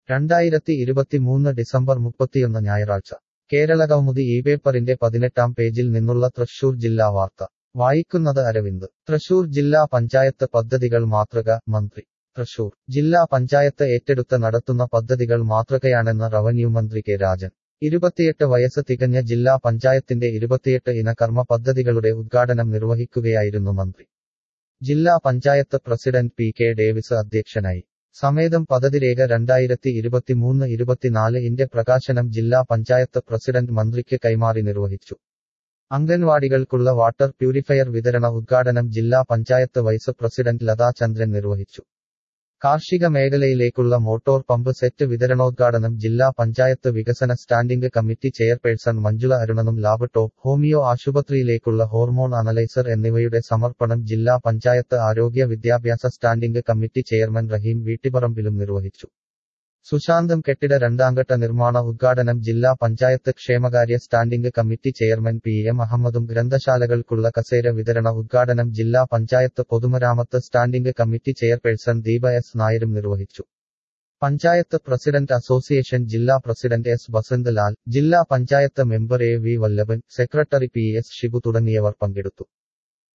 രണ്ടായിരത്തി ഇരുപത്തിമൂന്ന് ഡിസംബർ മുപ്പത്തിയൊന്ന് ഞായറാഴ്ച കേരളകൗമുദി ഈ പേപ്പറിന്റെ പതിനെട്ടാം പേജിൽ നിന്നുള്ള തൃശൂർ ജില്ലാ വാർത്ത വായിക്കുന്നത് അരവിന്ദ് തൃശൂർ ജില്ലാ പഞ്ചായത്ത് പദ്ധതികൾ മാതൃക മന്ത്രി തൃശൂർ ജില്ലാ പഞ്ചായത്ത് ഏറ്റെടുത്ത് നടത്തുന്ന പദ്ധതികൾ മാതൃകയാണെന്ന് റവന്യൂ മന്ത്രി കെ രാജൻ ഇരുപത്തിയെട്ട് വയസ്സ് തികഞ്ഞ ജില്ലാ പഞ്ചായത്തിന്റെ ഇരുപത്തിയെട്ട് ഇന കർമ്മ പദ്ധതികളുടെ ഉദ്ഘാടനം നിർവഹിക്കുകയായിരുന്നു മന്ത്രി ജില്ലാ panchayat president P K Davis അധ്യക്ഷനായി സമേതം പദ്ധതിരേഖ രണ്ടായിരത്തി ഇരുപത്തിമൂന്ന് ഇരുപത്തിനാല് ഇന്റെ പ്രകാശനം ജില്ലാ പഞ്ചായത്ത് പ്രസിഡന്റ് മന്ത്രിക്ക് കൈമാറി നിർവഹിച്ചു അംഗൻവാടികൾക്കുള്ള വാട്ടർ പ്യൂരിഫയർ വിതരണ ഉദ്ഘാടനം ജില്ലാ പഞ്ചായത്ത് വൈസ് പ്രസിഡന്റ് ലതാ ചന്ദ്രൻ നിർവഹിച്ചു കാർഷിക മേഖലയിലേക്കുള്ള മോട്ടോർ പമ്പ് സെറ്റ് വിതരണോദ്ഘാടനം ജില്ലാ പഞ്ചായത്ത് വികസന സ്റ്റാൻഡിംഗ് കമ്മിറ്റി ചെയർപേഴ്സൺ മഞ്ജുള അരുണനും ലാപ്ടോപ്പ് ഹോമിയോ ആശുപത്രിയിലേക്കുള്ള ഹോർമോൺ അനലൈസർ എന്നിവയുടെ സമർപ്പണം ജില്ലാ പഞ്ചായത്ത് ആരോഗ്യ വിദ്യാഭ്യാസ സ്റ്റാൻഡിംഗ് കമ്മിറ്റി ചെയർമാൻ റഹീം വീട്ടിപ്പറമ്പിലും നിർവഹിച്ചു സുശാന്തം കെട്ടിട രണ്ടാംഘട്ട നിർമ്മാണ ഉദ്ഘാടനം ജില്ലാ പഞ്ചായത്ത് ക്ഷേമകാര്യ standing committee chairman P M അഹമ്മദും ഗ്രന്ഥശാലകൾക്കുള്ള കസേര വിതരണ ഉദ്ഘാടനം ജില്ലാ പഞ്ചായത്ത് പൊതുമരാമത്ത് standing committee chairperson Deepa S നായരും നിർവഹിച്ചു പഞ്ചായത്ത് പ്രസിഡന്റ് അസോസിയേഷൻ ജില്ലാ പ്രസിഡന്റ് എസ് ബസന്ത് ലാൽ ജില്ലാ panchayat member A V Vallabhan secretary P S Shibu തുടങ്ങിയവർ പങ്കെടുത്തു